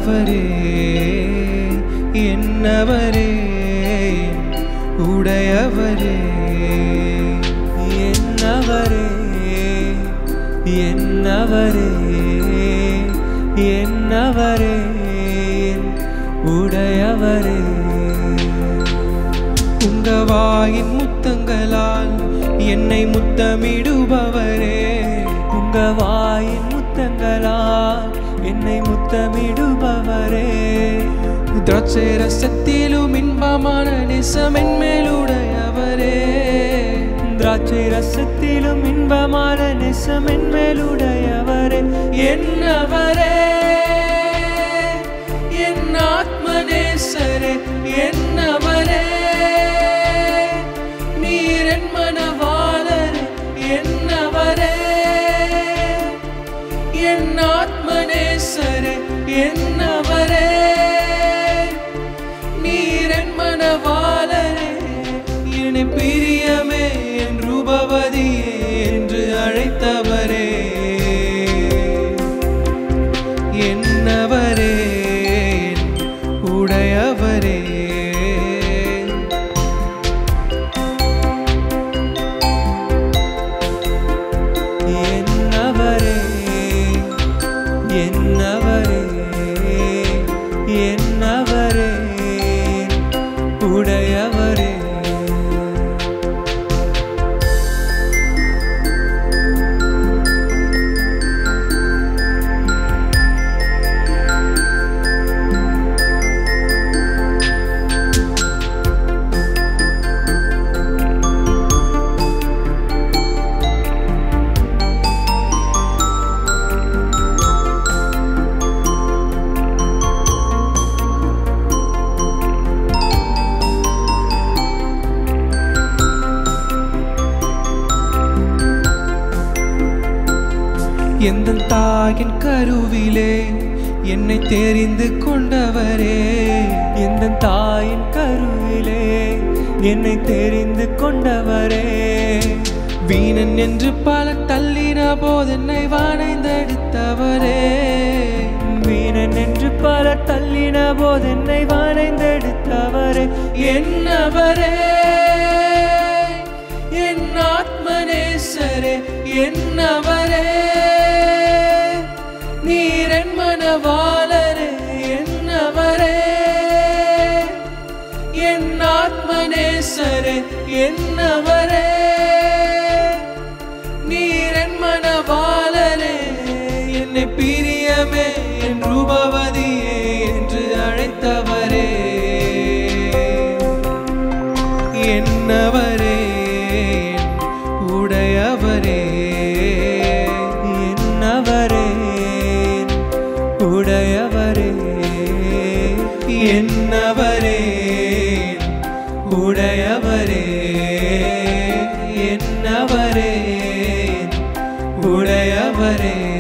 உடையவரே என்னவரே உடையவரே என்னவரே என்னவரே என்னவரே உடையவரே உங்க வாயின் முத்தங்களால் என்னை முத்தமிடுபவரே உங்க வாயின் முத்தங்களால் என்னை முத்தமிடுபவரே திராட்சை ரசத்திலும் இன்பமான நிசமென் மேலுடையவரே திராட்சை ரசத்திலும் இன்பமான நெசமென் மேலுடையவரே என்னவரே என் ஆத்மநேசரே என்னவரே நீர் என் மனவாளரே என்னவரே என் ஆத்மநேசரே என்னவரே நீர் என் மனவாளரே என்னை பிரியமே என் ரூபவதியே என்று அழைத்தவரே என்னவரே உடையவரே என்னவரே என்னவரே என்னவரே உடையவரே எந்த தாயின் கருவிலே என்னை தெரிந்து கொண்டவரே எந்த தாயின் கருவிலே என்னை தெரிந்து கொண்டவரே வீணன் என்று பல தள்ளின போது என்னை வணைந்தெடுத்தவரே வீணன் என்று பல தள்ளின போது என்னை வரைந்தெடுத்தவரே என்னவரே என் ஆத்மநேசரே என்னவரே நீர் என் மனவாளரே என்னவரே என் ஆத்மநேசரே என்னவரே நீர் என் மனவாளரே என்னை பிரியமே என் ரூபவதியே என்று அழைத்தவரே என்னவரே உடையவரே என்னவரே உடையவரே என்னவரே உடையவரே என்னவரே உடையவரே